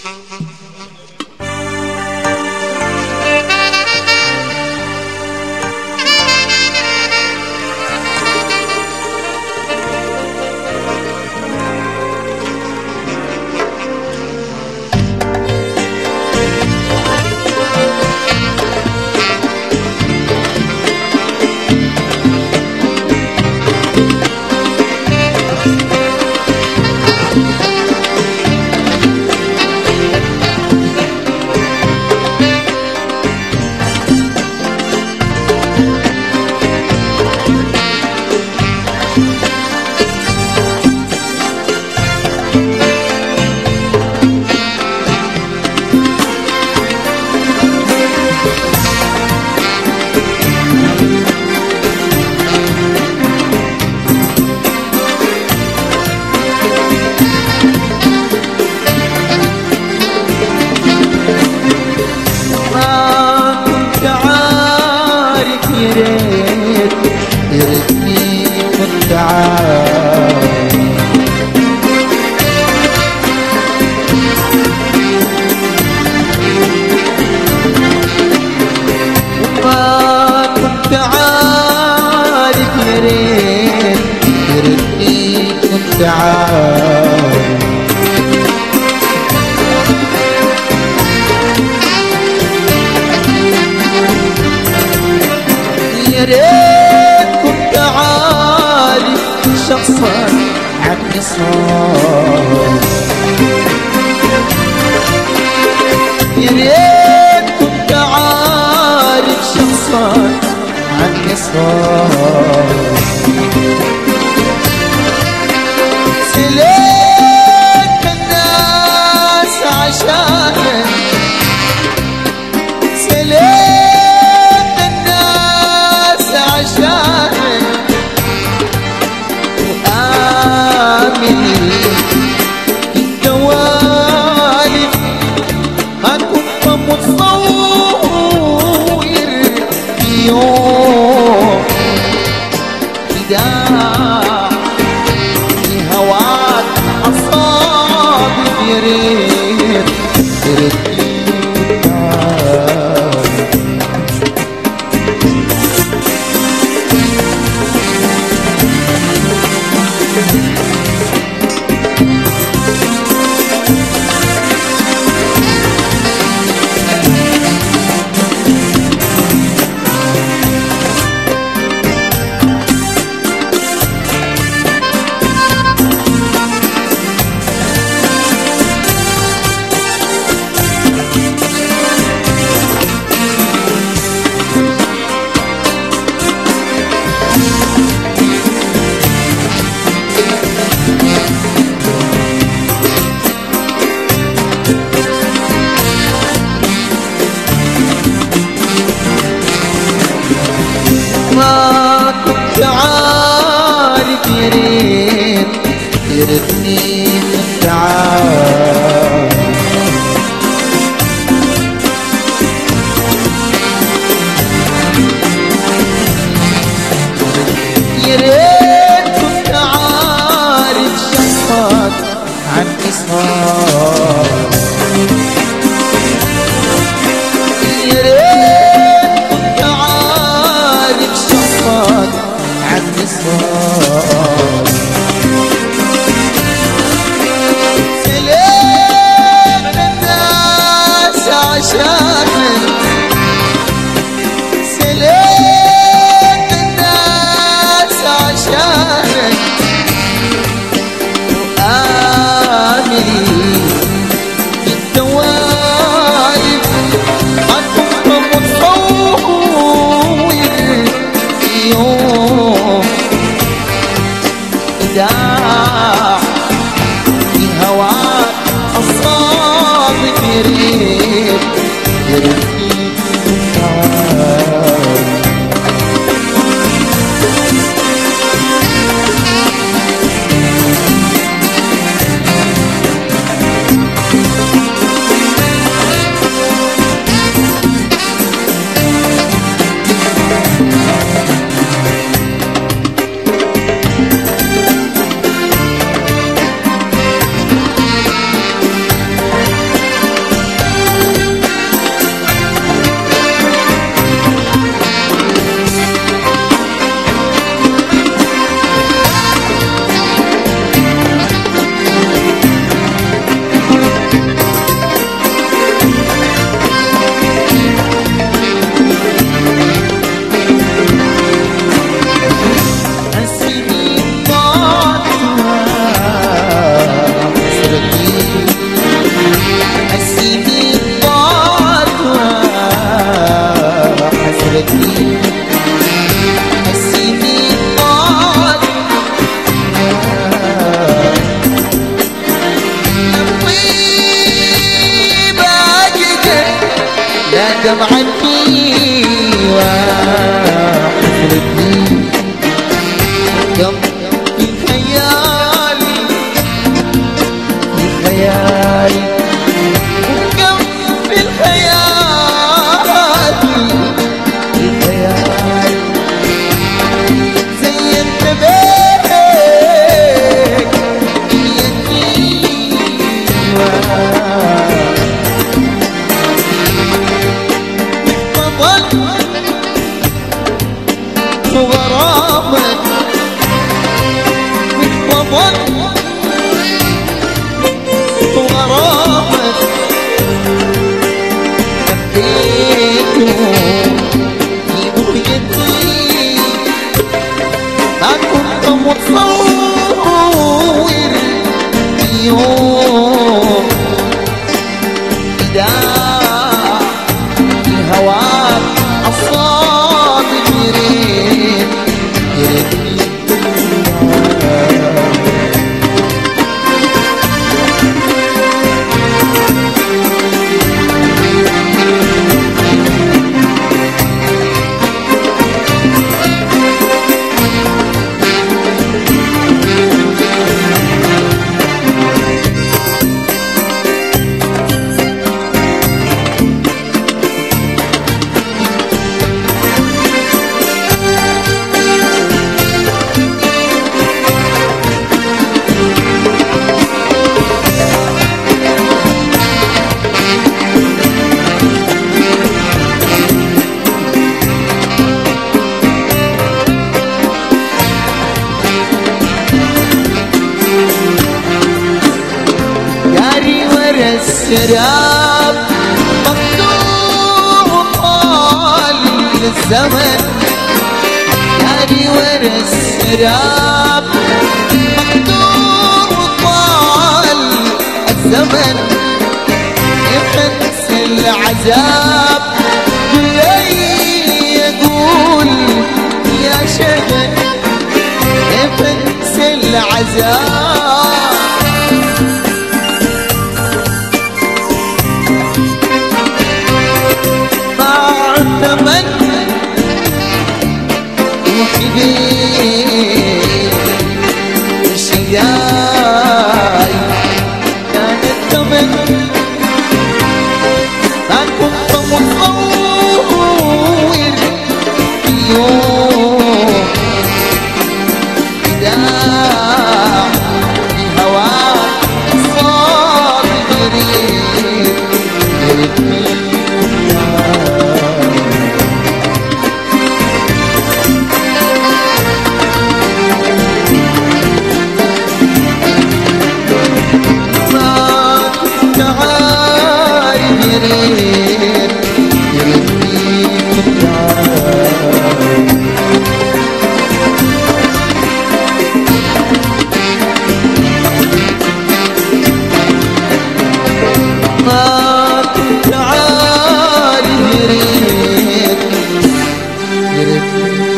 ما كنت عارف يا ريت يا ريتني كنت عارف ما كنت عارف يا ريت يا ريتني كنت عارف يا ريت كنت عارف شخصا عني صار يا ريت كنت عارف شخصا عني صار سليت الناس عشانك سليت الناس عشانك وآمن الدوالب ما كنت متصور في يوم بداع في هواك أصابك يا ريت يا ريتني كنت عارف ما كنت عارف يا ريت يا ريتني كنت عارف يا ريت كنت عارف شخصك عن إصرار يا ريت كنت عارف شخصك عن إصرار سليت الناس عشانك سليت الناس عشانك وآمن الدوالب ما كنت متصور في يوم داع في هواك الصادق يريد يريد كنت عارف دمعتي وحفرتني كم في خيالي في خيالي وكم في الخيال في خيال زينت بيك فضل وغرامك فضل وغرامك حبيته في بغيتي ما كنت متصور يوم إذا الهواك الصادق يريد يريد جاري ورا السراب مقطوع طال الزمن جاري ورا السراب مقطوع طال الزمن يحس العذاب جاي يقول يا شغل يحس العذاب مع الثمن وحدي الشياي كان الثمن ما كنت متصور يوم إذا الهواك صار يريد يريد ما كنت عارف يريد يريد كنت عارف ما كنت عارف يريد يريد